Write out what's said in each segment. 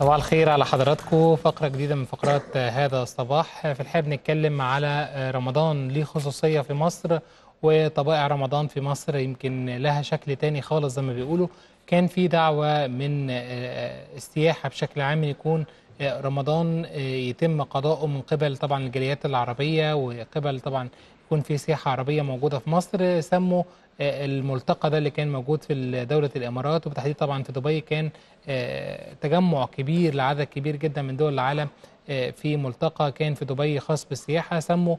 صباح الخير على حضراتكم فقرة جديدة من فقرات هذا الصباح في الحقيقة بنتكلم على رمضان ليه خصوصية في مصر وطبائع رمضان في مصر يمكن لها شكل تاني خالص زي ما بيقولوا كان في دعوة من السياحة بشكل عام يكون رمضان يتم قضاؤه من قبل طبعا الجاليات العربية وقبل طبعا يكون في سياحة عربية موجودة في مصر سموا الملتقى ده اللي كان موجود في دولة الإمارات وبالتحديد طبعا في دبي كان تجمع كبير لعدد كبير جدا من دول العالم في ملتقى كان في دبي خاص بالسياحة سموا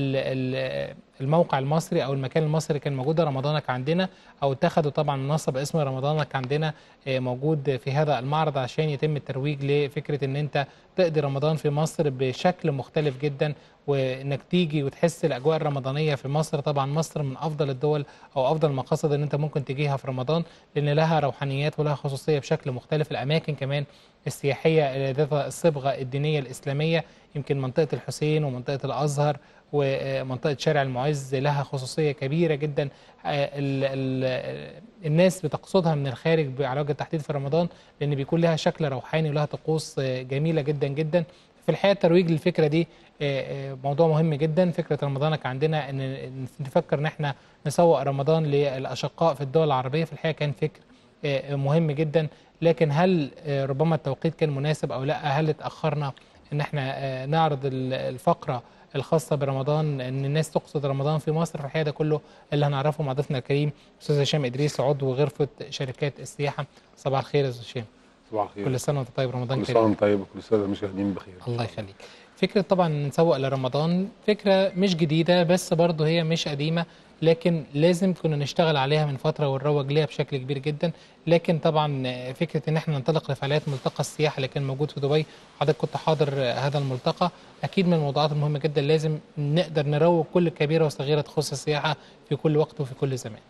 الموقع المصري او المكان المصري كان موجود رمضانك عندنا او اتخذوا طبعا منصب اسم رمضانك عندنا موجود في هذا المعرض عشان يتم الترويج لفكره ان انت تقضي رمضان في مصر بشكل مختلف جدا وانك تيجي وتحس الاجواء الرمضانيه في مصر طبعا مصر من افضل الدول او افضل المقاصد ان انت ممكن تجيها في رمضان لان لها روحانيات ولها خصوصيه بشكل مختلف الاماكن كمان السياحيه ذات الصبغه الدينيه الاسلاميه يمكن منطقه الحسين ومنطقه الازهر ومنطقه شارع المعز لها خصوصيه كبيره جدا ال ال الناس بتقصدها من الخارج على وجه التحديد في رمضان لان بيكون لها شكل روحاني ولها طقوس جميله جدا جدا في الحقيقه الترويج للفكره دي موضوع مهم جدا فكره رمضانك عندنا ان نفكر ان احنا نسوق رمضان للاشقاء في الدول العربيه في الحقيقه كان فكر مهم جدا لكن هل ربما التوقيت كان مناسب او لا هل اتاخرنا ان احنا نعرض الفقره الخاصه برمضان ان الناس تقصد رمضان في مصر في الحقيقه ده كله اللي هنعرفه مع ضيفنا الكريم استاذ هشام ادريس عضو غرفه شركات السياحه صباح الخير يا استاذ هشام صباح الخير كل سنه وانت طيب رمضان كل كريم سنه وانت طيب وكل سنه المشاهدين بخير الله يخليك فكره طبعا نسوق لرمضان فكره مش جديده بس برضه هي مش قديمه لكن لازم كنا نشتغل عليها من فتره ونروج ليها بشكل كبير جدا لكن طبعا فكره ان احنا ننطلق لفعاليات ملتقى السياحه اللي كان موجود في دبي حضرتك كنت حاضر هذا الملتقى اكيد من الموضوعات المهمه جدا لازم نقدر نروج كل كبيره وصغيره تخص السياحه في كل وقت وفي كل زمان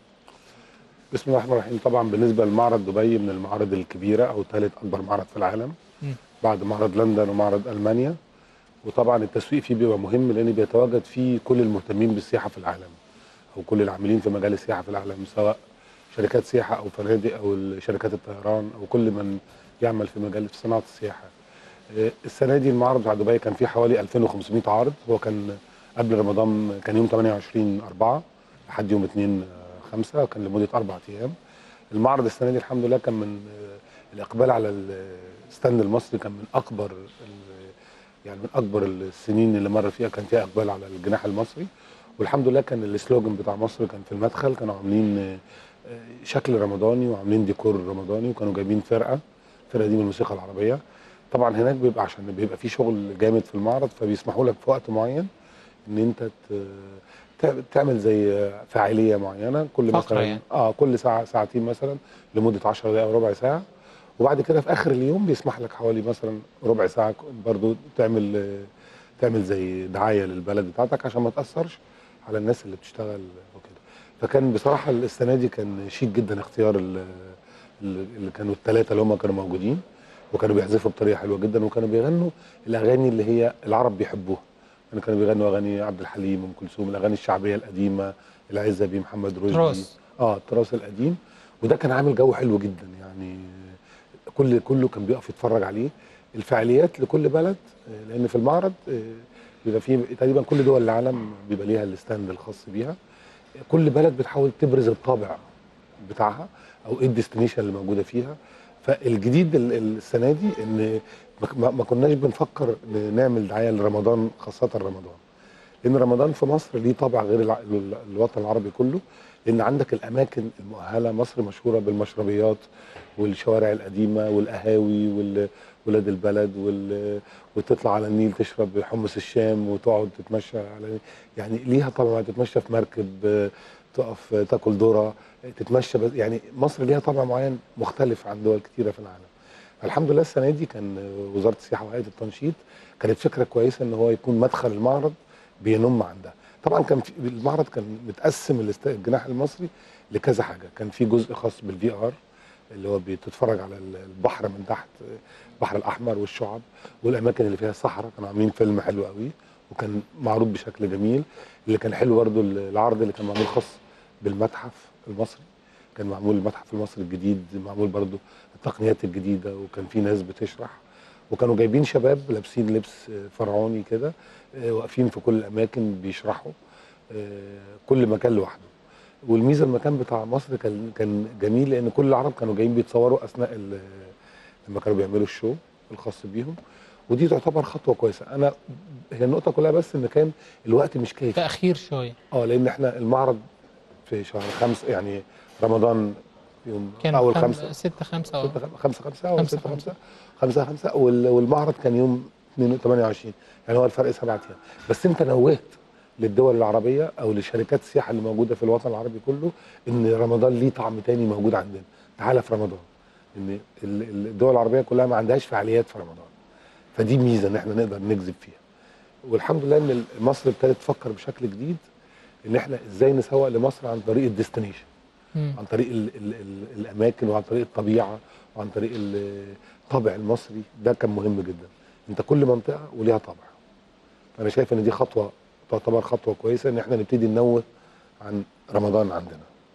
بسم الله الرحمن الرحيم طبعا بالنسبه لمعرض دبي من المعارض الكبيره او ثالث اكبر معرض في العالم م. بعد معرض لندن ومعرض المانيا وطبعا التسويق فيه بيبقى مهم لان بيتواجد فيه كل المهتمين بالسياحه في العالم او كل العاملين في مجال السياحه في العالم سواء شركات سياحه او فنادق او شركات الطيران او كل من يعمل في مجال في صناعه السياحه. السنه دي المعرض بتاع دبي كان فيه حوالي 2500 عارض هو كان قبل رمضان كان يوم 28 4 لحد يوم 2 5 كان لمده اربع ايام. المعرض السنه دي الحمد لله كان من الاقبال على الستاند المصري كان من اكبر يعني من اكبر السنين اللي مر فيها كان فيها اقبال على الجناح المصري. والحمد لله كان السلوجن بتاع مصر كان في المدخل كانوا عاملين شكل رمضاني وعاملين ديكور رمضاني وكانوا جايبين فرقه الفرقه دي من الموسيقى العربيه طبعا هناك بيبقى عشان بيبقى في شغل جامد في المعرض فبيسمحوا لك في وقت معين ان انت تعمل زي فاعليه معينه كل مثلا يعني. اه كل ساعه ساعتين مثلا لمده 10 دقائق او ربع ساعه وبعد كده في اخر اليوم بيسمح لك حوالي مثلا ربع ساعه برضو تعمل تعمل زي دعايه للبلد بتاعتك عشان ما تاثرش على الناس اللي بتشتغل وكده فكان بصراحه السنه دي كان شيك جدا اختيار اللي كانوا الثلاثه اللي هم كانوا موجودين وكانوا بيعزفوا بطريقه حلوه جدا وكانوا بيغنوا الاغاني اللي هي العرب بيحبوها يعني كانوا بيغنوا اغاني عبد الحليم ام كلثوم الاغاني الشعبيه القديمه العزه بيه محمد رشدي تراث اه التراث القديم وده كان عامل جو حلو جدا يعني كل كله كان بيقف يتفرج عليه الفعاليات لكل بلد لان في المعرض بيبقى فيه تقريبا كل دول العالم بيبقى ليها الستاند الخاص بيها كل بلد بتحاول تبرز الطابع بتاعها او ايه الديستنيشن اللي موجوده فيها فالجديد السنه دي ان ما كناش بنفكر نعمل دعايه لرمضان خاصه رمضان لان رمضان في مصر ليه طابع غير الوطن العربي كله لان عندك الاماكن المؤهله مصر مشهوره بالمشربيات والشوارع القديمه والقهاوي ولاد البلد وال... وتطلع على النيل تشرب حمص الشام وتقعد تتمشى على يعني ليها طبعا تتمشى في مركب تقف تاكل ذره تتمشى بس يعني مصر ليها طابع معين مختلف عن دول كتيره في العالم الحمد لله السنه دي كان وزاره السياحه وهيئه التنشيط كانت فكره كويسه ان هو يكون مدخل المعرض بينم عن ده طبعا كان في المعرض كان متقسم الجناح المصري لكذا حاجه كان في جزء خاص بالفي ار اللي هو بتتفرج على البحر من تحت البحر الاحمر والشعب والاماكن اللي فيها صحراء كانوا عاملين فيلم حلو قوي وكان معروض بشكل جميل اللي كان حلو برضو العرض اللي كان معمول خاص بالمتحف المصري كان معمول المتحف المصري الجديد معمول برضو التقنيات الجديده وكان في ناس بتشرح وكانوا جايبين شباب لابسين لبس آه، فرعوني كده آه، واقفين في كل الاماكن بيشرحوا آه، كل مكان لوحده والميزه المكان بتاع مصر كان كان جميل لان كل العرب كانوا جايين بيتصوروا اثناء ال- لما كانوا بيعملوا الشو الخاص بيهم ودي تعتبر خطوه كويسه انا هي النقطه كلها بس ان كان الوقت مش كافي تاخير شويه اه لان احنا المعرض في شهر خمسة يعني رمضان يوم كان اول خم- خمسة ستة خمسة اه ستة خمسة خمسة أو خمسة ستة خمسة خمسة خمسة وال- والمعرض كان يوم 2 28 يعني هو الفرق سبعة أيام بس أنت نوهت للدول العربية أو لشركات السياحة اللي موجودة في الوطن العربي كله إن رمضان ليه طعم تاني موجود عندنا تعالى في رمضان إن ال- ال- الدول العربية كلها ما عندهاش فعاليات في رمضان فدي ميزة إن إحنا نقدر نجذب فيها والحمد لله إن مصر ابتدت تفكر بشكل جديد إن إحنا إزاي نسوق لمصر عن طريق الديستنيشن مم. عن طريق ال ال ال الاماكن وعن طريق الطبيعه وعن طريق ال- الطابع المصري ده كان مهم جدا انت كل منطقه وليها طابع فانا شايف ان دي خطوه تعتبر خطوه كويسه ان احنا نبتدي ننوه عن رمضان عندنا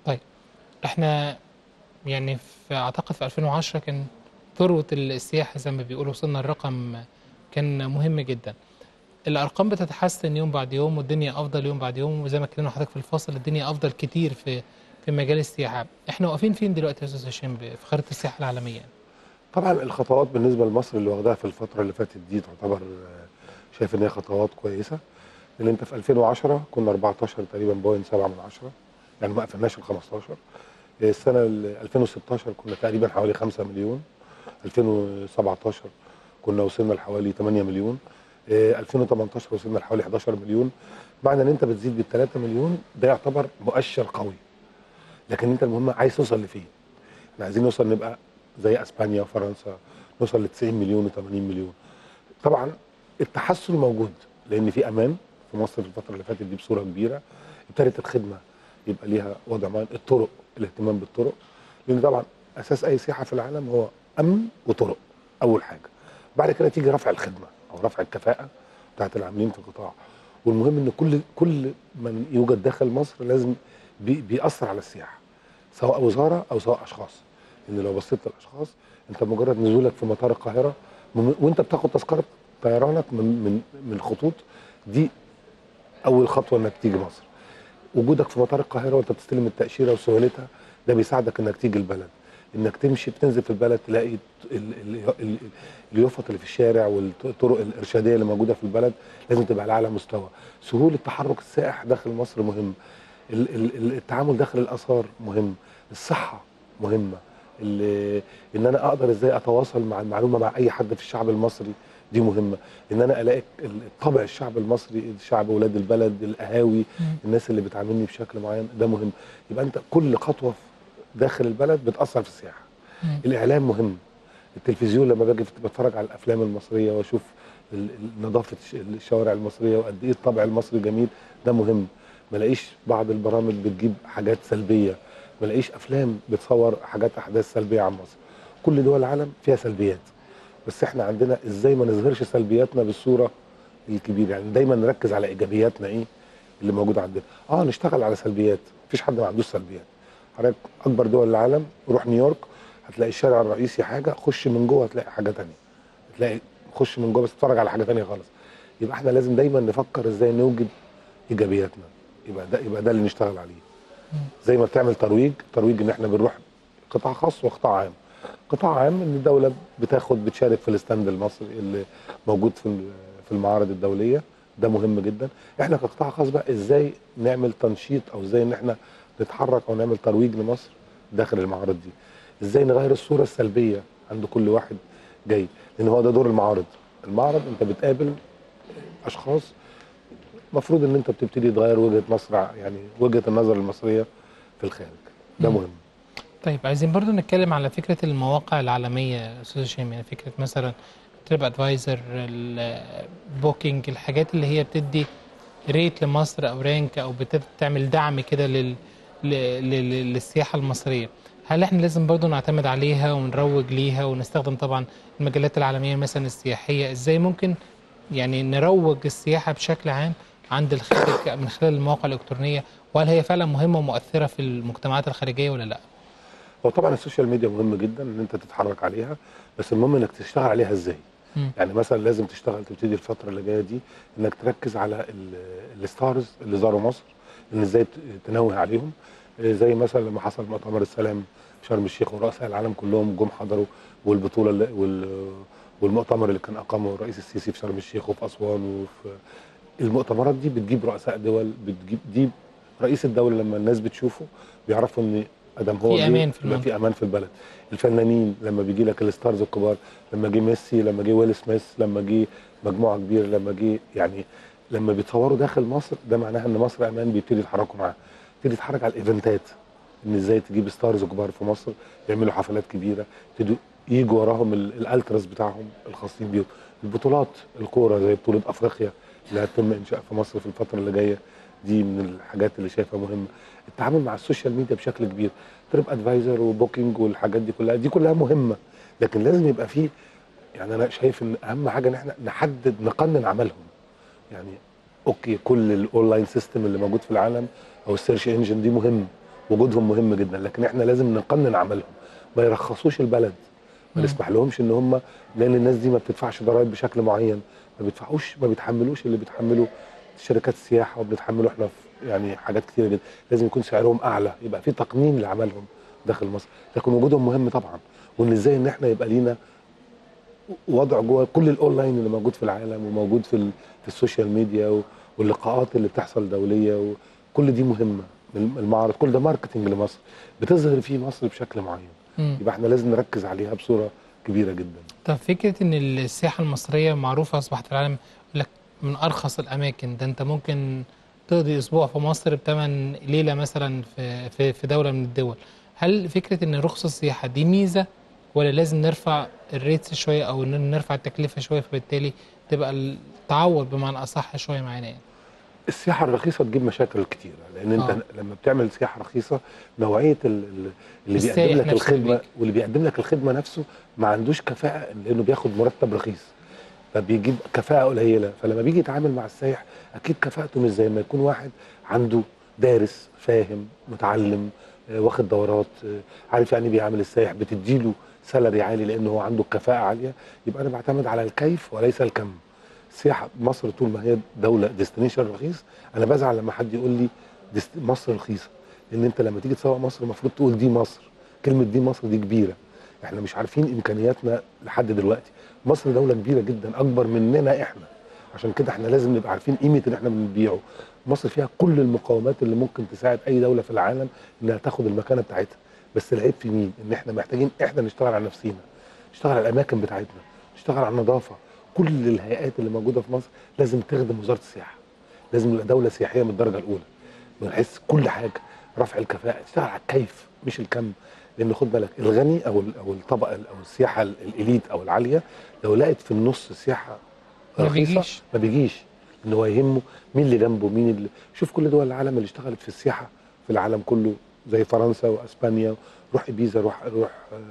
احنا يعني في اعتقد في 2010 كان ثروة السياحة زي ما بيقولوا وصلنا الرقم كان مهم جدا الارقام بتتحسن يوم بعد يوم والدنيا افضل يوم بعد يوم وزي ما اتكلمنا حضرتك في الفاصل الدنيا افضل كتير في في مجال السياحة احنا واقفين فين دلوقتي يا استاذ هشام في خريطة السياحة العالمية طبعا الخطوات بالنسبه لمصر اللي واخداها في الفتره اللي فاتت دي تعتبر آه، شايف ان هي خطوات كويسه لان انت في 2010 كنا 14 تقريبا بوينت 7 من 10 يعني ما قفلناش ال 15 السنه ال 2016 كنا تقريبا حوالي 5 مليون 2017 كنا وصلنا لحوالي 8 مليون آه، 2018 وصلنا لحوالي 11 مليون معنى ان انت بتزيد بال 3 مليون ده يعتبر مؤشر قوي لكن انت المهم عايز توصل لفين احنا عايزين نوصل نبقى زي اسبانيا وفرنسا نوصل ل 90 مليون و80 مليون طبعا التحسن موجود لان في امان في مصر في الفتره اللي فاتت دي بصوره كبيره ابتدت الخدمه يبقى ليها وضع معين الطرق الاهتمام بالطرق لان طبعا اساس اي سياحه في العالم هو امن وطرق اول حاجه بعد كده تيجي رفع الخدمه او رفع الكفاءه بتاعت العاملين في القطاع والمهم ان كل كل من يوجد داخل مصر لازم بي بيأثر على السياحه سواء وزاره او سواء اشخاص ان لو بصيت للاشخاص انت مجرد نزولك في مطار القاهره من- وانت بتاخد تذكره طيرانك من من من الخطوط دي اول خطوه انك تيجي مصر وجودك في مطار القاهره وانت بتستلم التاشيره وسهولتها ده بيساعدك انك تيجي البلد انك تمشي بتنزل في البلد تلاقي ال- ال- ال- اليافط اللي في الشارع والطرق الارشاديه اللي موجوده في البلد لازم تبقى على اعلى مستوى سهوله تحرك السائح داخل مصر مهم ال- ال- ال- التعامل داخل الاثار مهم الصحه مهمه ال- ان انا اقدر ازاي اتواصل مع المعلومه مع اي حد في الشعب المصري دي مهمه ان انا الاقي ال- طبع الشعب المصري الشعب ولاد البلد القهاوي مم. الناس اللي بتعاملني بشكل معين ده مهم يبقى انت كل خطوه في- داخل البلد بتاثر في السياحه مم. الاعلام مهم التلفزيون لما باجي بتفرج على الافلام المصريه واشوف ال- ال- نظافه الش- الشوارع المصريه وقد ايه الطبع المصري جميل ده مهم ما الاقيش بعض البرامج بتجيب حاجات سلبيه ما الاقيش افلام بتصور حاجات احداث سلبيه عن مصر كل دول العالم فيها سلبيات بس احنا عندنا ازاي ما نظهرش سلبياتنا بالصوره الكبيره يعني دايما نركز على ايجابياتنا ايه اللي موجوده عندنا اه نشتغل على سلبيات مفيش حد ما عندوش سلبيات حضرتك اكبر دول العالم روح نيويورك هتلاقي الشارع الرئيسي حاجه خش من جوه هتلاقي حاجه تانية هتلاقي خش من جوه بس تتفرج على حاجه تانية خالص يبقى احنا لازم دايما نفكر ازاي نوجد ايجابياتنا يبقى ده يبقى ده اللي نشتغل عليه زي ما بتعمل ترويج ترويج ان احنا بنروح قطاع خاص وقطاع عام قطاع عام ان الدوله بتاخد بتشارك في الستاند المصري اللي موجود في ال- في المعارض الدوليه ده مهم جدا احنا كقطاع خاص بقى ازاي نعمل تنشيط او ازاي ان احنا نتحرك او نعمل ترويج لمصر داخل المعارض دي ازاي نغير الصوره السلبيه عند كل واحد جاي لان هو ده دور المعارض المعرض انت بتقابل اشخاص المفروض ان انت بتبتدي تغير وجهه مصر يعني وجهه النظر المصريه في الخارج ده مم. مهم طيب عايزين برضو نتكلم على فكرة المواقع العالمية يا أستاذ هشام يعني فكرة مثلا تريب ادفايزر البوكينج الحاجات اللي هي بتدي ريت لمصر أو رانك أو بتعمل دعم كده لل ل- ل- للسياحة المصرية هل احنا لازم برضو نعتمد عليها ونروج ليها ونستخدم طبعا المجلات العالمية مثلا السياحية ازاي ممكن يعني نروج السياحة بشكل عام عند الخارج من خلال المواقع الإلكترونية وهل هي فعلا مهمة ومؤثرة في المجتمعات الخارجية ولا لا؟ هو طبعا السوشيال ميديا مهم جدا ان انت تتحرك عليها بس المهم انك تشتغل عليها ازاي مم. يعني مثلا لازم تشتغل تبتدي الفتره اللي جايه دي انك تركز على ال- الستارز اللي زاروا مصر ان ازاي ت- تنوه عليهم آه، زي مثلا لما حصل مؤتمر السلام في شرم الشيخ ورؤساء العالم كلهم جم حضروا والبطوله اللي وال والمؤتمر اللي كان اقامه الرئيس السيسي في شرم الشيخ وفي اسوان وفي المؤتمرات دي بتجيب رؤساء دول بتجيب دي رئيس الدوله لما الناس بتشوفه بيعرفوا ان ادم هو في جه، أمان في يبقى المنطقة. في امان في البلد الفنانين لما بيجي لك الستارز الكبار لما جه ميسي لما جه ويل سميث لما جه مجموعه كبيره لما جه يعني لما بيتصوروا داخل مصر ده معناها ان مصر امان بيبتدي يتحركوا معاه يبتدي يتحرك على الايفنتات ان ازاي تجيب ستارز كبار في مصر يعملوا حفلات كبيره يبتدوا يجوا وراهم ال- الالتراس بتاعهم الخاصين بيهم البطولات الكوره زي بطوله افريقيا اللي هتتم انشاء في مصر في الفتره اللي جايه دي من الحاجات اللي شايفها مهمه التعامل مع السوشيال ميديا بشكل كبير تريب ادفايزر وبوكينج والحاجات دي كلها دي كلها مهمه لكن لازم يبقى فيه يعني انا شايف ان اهم حاجه ان احنا نحدد نقنن عملهم يعني اوكي كل الاونلاين سيستم اللي موجود في العالم او السيرش انجن دي مهم وجودهم مهم جدا لكن احنا لازم نقنن عملهم ما يرخصوش البلد ما مم. نسمح لهمش ان هم لان الناس دي ما بتدفعش ضرائب بشكل معين ما بيدفعوش ما بيتحملوش اللي بيتحمله شركات السياحه وبنتحمله احنا في يعني حاجات كتيره جدا لازم يكون سعرهم اعلى يبقى في تقنين لعملهم داخل مصر لكن وجودهم مهم طبعا وان ازاي ان احنا يبقى لينا وضع جوه كل الاونلاين اللي موجود في العالم وموجود في ال- في السوشيال ميديا و- واللقاءات اللي بتحصل دوليه وكل دي مهمه المعرض كل ده ماركتنج لمصر بتظهر فيه مصر بشكل معين مم. يبقى احنا لازم نركز عليها بصوره كبيره جدا طب فكرة إن السياحة المصرية معروفة أصبحت في العالم يقول لك من أرخص الأماكن ده أنت ممكن تقضي أسبوع في مصر بتمن ليلة مثلا في في في دولة من الدول هل فكرة إن رخص السياحة دي ميزة ولا لازم نرفع الريتس شوية أو إن نرفع التكلفة شوية فبالتالي تبقى التعوض بمعنى أصح شوية معانا يعني السياحه الرخيصه تجيب مشاكل كتيره لان انت آه. آه. لما بتعمل سياحه رخيصه نوعيه ال- ال- اللي السائح بيقدم لك نفسه اللي الخدمه بيجي. واللي بيقدم لك الخدمه نفسه ما عندوش كفاءه لانه بياخد مرتب رخيص فبيجيب كفاءه قليله فلما بيجي يتعامل مع السائح اكيد كفاءته مش زي ما يكون واحد عنده دارس فاهم متعلم آه، واخد دورات آه، عارف يعني بيعامل السائح بتديله سالري عالي لانه هو عنده كفاءه عاليه يبقى انا بعتمد على الكيف وليس الكم السياحه مصر طول ما هي دوله ديستنيشن رخيص انا بزعل لما حد يقول لي ديست- مصر رخيصه لان انت لما تيجي تسوق مصر المفروض تقول دي مصر كلمه دي مصر دي كبيره احنا مش عارفين امكانياتنا لحد دلوقتي مصر دوله كبيره جدا اكبر مننا احنا عشان كده احنا لازم نبقى عارفين قيمه اللي احنا بنبيعه مصر فيها كل المقومات اللي ممكن تساعد اي دوله في العالم انها تاخد المكانه بتاعتها بس العيب في مين ان احنا محتاجين احنا نشتغل على نفسينا نشتغل على الاماكن بتاعتنا نشتغل على النظافه كل الهيئات اللي موجوده في مصر لازم تخدم وزاره السياحه لازم نبقى دوله سياحيه من الدرجه الاولى بنحس كل حاجه رفع الكفاءه تشتغل على الكيف مش الكم لان خد بالك الغني او ال- او الطبقه ال- او السياحه ال- الاليت او العاليه لو لقت في النص سياحه ما رخيصه بيجيش. ما بيجيش ان هو يهمه مين اللي جنبه مين اللي شوف كل دول العالم اللي اشتغلت في السياحه في العالم كله زي فرنسا واسبانيا روح ابيزا روح روح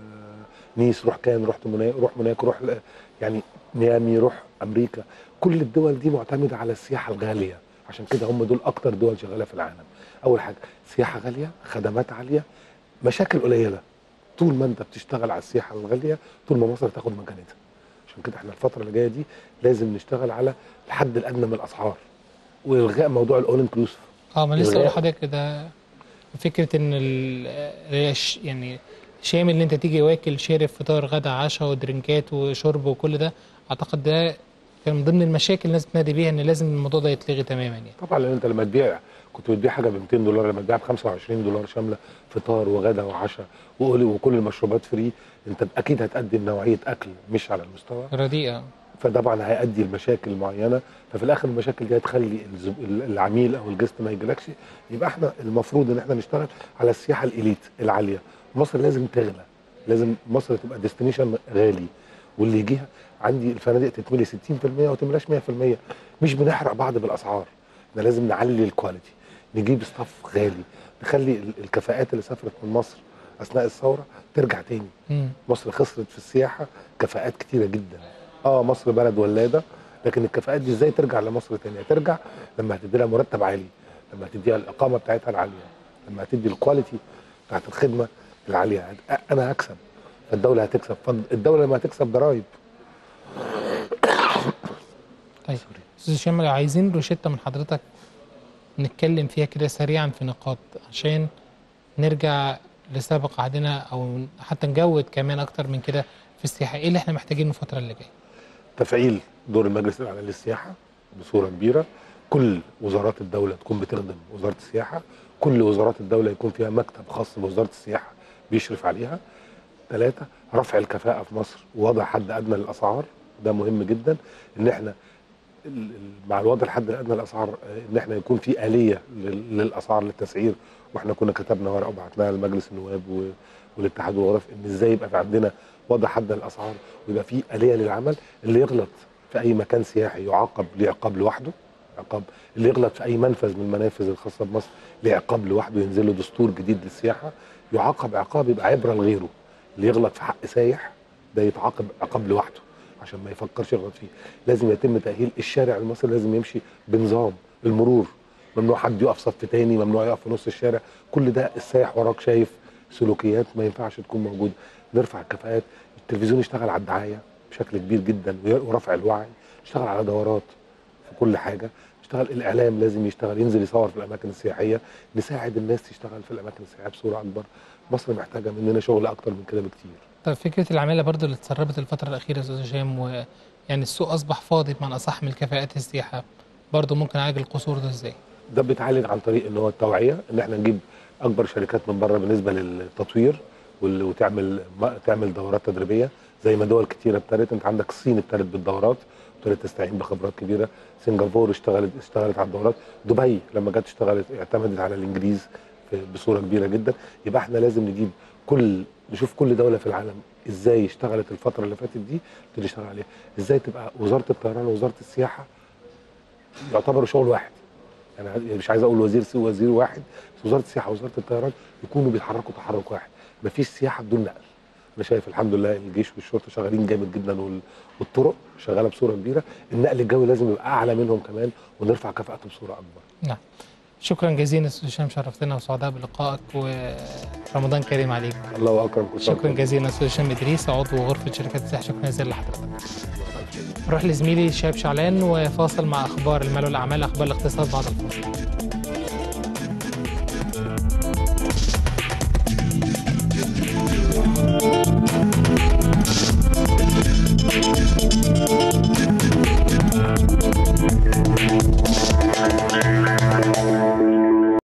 آه، نيس روح كان رحت موناكو روح موناكو روح ل- يعني ميامي روح امريكا كل الدول دي معتمده على السياحه الغاليه عشان كده هم دول اكتر دول شغاله في العالم اول حاجه سياحه غاليه خدمات عاليه مشاكل قليله طول ما انت بتشتغل على السياحه الغاليه طول ما مصر تاخد مكانتها عشان كده احنا الفتره اللي جايه دي لازم نشتغل على الحد الادنى من الاسعار والغاء موضوع الاول انكلوسيف اه ما لسه الغاء. اقول لحضرتك ده فكره ان ال الش- يعني شامل ان انت تيجي واكل شارب فطار غدا عشاء ودرينكات وشرب وكل ده اعتقد ده كان من ضمن المشاكل الناس بتنادي بيها ان لازم الموضوع ده يتلغي تماما يعني طبعا لان انت لما تبيع كنت بتبيع حاجه ب 200 دولار لما تبيع ب 25 دولار شامله فطار وغدا وعشاء وقول- وكل المشروبات فري انت اكيد هتقدم نوعيه اكل مش على المستوى رديئه فطبعا هيؤدي لمشاكل معينه ففي الاخر المشاكل دي هتخلي الزب- العميل او الجست ما يجيلكش يبقى احنا المفروض ان احنا نشتغل على السياحه الاليت العاليه مصر لازم تغلى لازم مصر تبقى ديستنيشن غالي واللي يجيها عندي الفنادق تتملي 60% وما تملاش 100% مش بنحرق بعض بالاسعار احنا لازم نعلي الكواليتي نجيب ستاف غالي نخلي ال- الكفاءات اللي سافرت من مصر اثناء الثوره ترجع تاني مم. مصر خسرت في السياحه كفاءات كتيره جدا اه مصر بلد ولاده لكن الكفاءات دي ازاي ترجع لمصر تاني هترجع لما هتدي لها مرتب عالي لما هتديها الاقامه بتاعتها العاليه لما هتدي الكواليتي بتاعت الخدمه العاليه هت- انا هكسب فالدوله هتكسب فالدوله لما هتكسب ضرائب طيب استاذ هشام عايزين روشته من حضرتك نتكلم فيها كده سريعا في نقاط عشان نرجع لسابق عهدنا او حتى نجود كمان اكتر من كده في السياحه ايه اللي احنا محتاجينه الفتره اللي جايه تفعيل دور المجلس الاعلى للسياحه بصوره كبيره كل وزارات الدوله تكون بتخدم وزاره السياحه كل وزارات الدوله يكون فيها مكتب خاص بوزاره السياحه بيشرف عليها ثلاثة رفع الكفاءة في مصر ووضع حد أدنى للأسعار ده مهم جدا إن إحنا ال- ال- مع الوضع الحد الأدنى للأسعار آه، إن إحنا يكون في آلية لل- للأسعار للتسعير وإحنا كنا كتبنا ورقة وبعتناها لمجلس النواب و- والاتحاد والغرف إن إزاي يبقى في عندنا وضع حد للأسعار ويبقى في آلية للعمل اللي يغلط في أي مكان سياحي يعاقب ليه عقاب لوحده عقاب اللي يغلط في أي منفذ من المنافذ الخاصة بمصر ليه عقاب لوحده ينزل له دستور جديد للسياحة يعاقب عقاب يبقى عبرة لغيره اللي يغلط في حق سايح ده يتعاقب عقاب لوحده عشان ما يفكرش يغلط فيه لازم يتم تأهيل الشارع المصري لازم يمشي بنظام المرور ممنوع حد يقف صف تاني ممنوع يقف في نص الشارع كل ده السايح وراك شايف سلوكيات ما ينفعش تكون موجوده نرفع الكفاءات التلفزيون يشتغل على الدعايه بشكل كبير جدا وي- ورفع الوعي يشتغل على دورات في كل حاجه يشتغل الاعلام لازم يشتغل ينزل يصور في الاماكن السياحيه نساعد الناس تشتغل في الاماكن السياحيه بصوره اكبر مصر محتاجه مننا شغل اكتر من كده بكتير طيب فكره العماله برضو اللي اتسربت الفتره الاخيره يا استاذ هشام ويعني السوق اصبح فاضي بمعنى اصح من كفاءات السياحه برضو ممكن اعالج القصور ده ازاي ده بيتعالج عن طريق ان هو التوعيه ان احنا نجيب اكبر شركات من بره بالنسبه للتطوير وال- وتعمل ما- تعمل دورات تدريبيه زي ما دول كتيره ابتدت انت عندك الصين ابتدت بالدورات ابتدت تستعين بخبرات كبيره سنغافوره اشتغلت اشتغلت على الدورات دبي لما جت اشتغلت اعتمدت على الانجليز في- بصوره كبيره جدا يبقى احنا لازم نجيب كل نشوف كل دوله في العالم ازاي اشتغلت الفتره اللي فاتت دي نبتدي نشتغل عليها ازاي تبقى وزاره الطيران ووزاره السياحه يعتبروا شغل واحد انا مش عايز اقول وزير سوى وزير واحد بس وزاره السياحه ووزاره الطيران يكونوا بيتحركوا تحرك واحد مفيش سياحه بدون نقل انا شايف الحمد لله الجيش والشرطه شغالين جامد جدا وال- والطرق شغاله بصوره كبيره النقل الجوي لازم يبقى اعلى منهم كمان ونرفع كفاءته بصوره اكبر نعم شكرا جزيلا استاذ هشام شرفتنا وسعداء بلقائك ورمضان كريم عليك الله اكرم كل سنة شكرا جزيلا استاذ هشام ادريس عضو غرفه شركات السياحه شكرا جزيلا لحضرتك نروح لزميلي شهاب شعلان وفاصل مع اخبار المال والاعمال اخبار الاقتصاد بعد الفاصل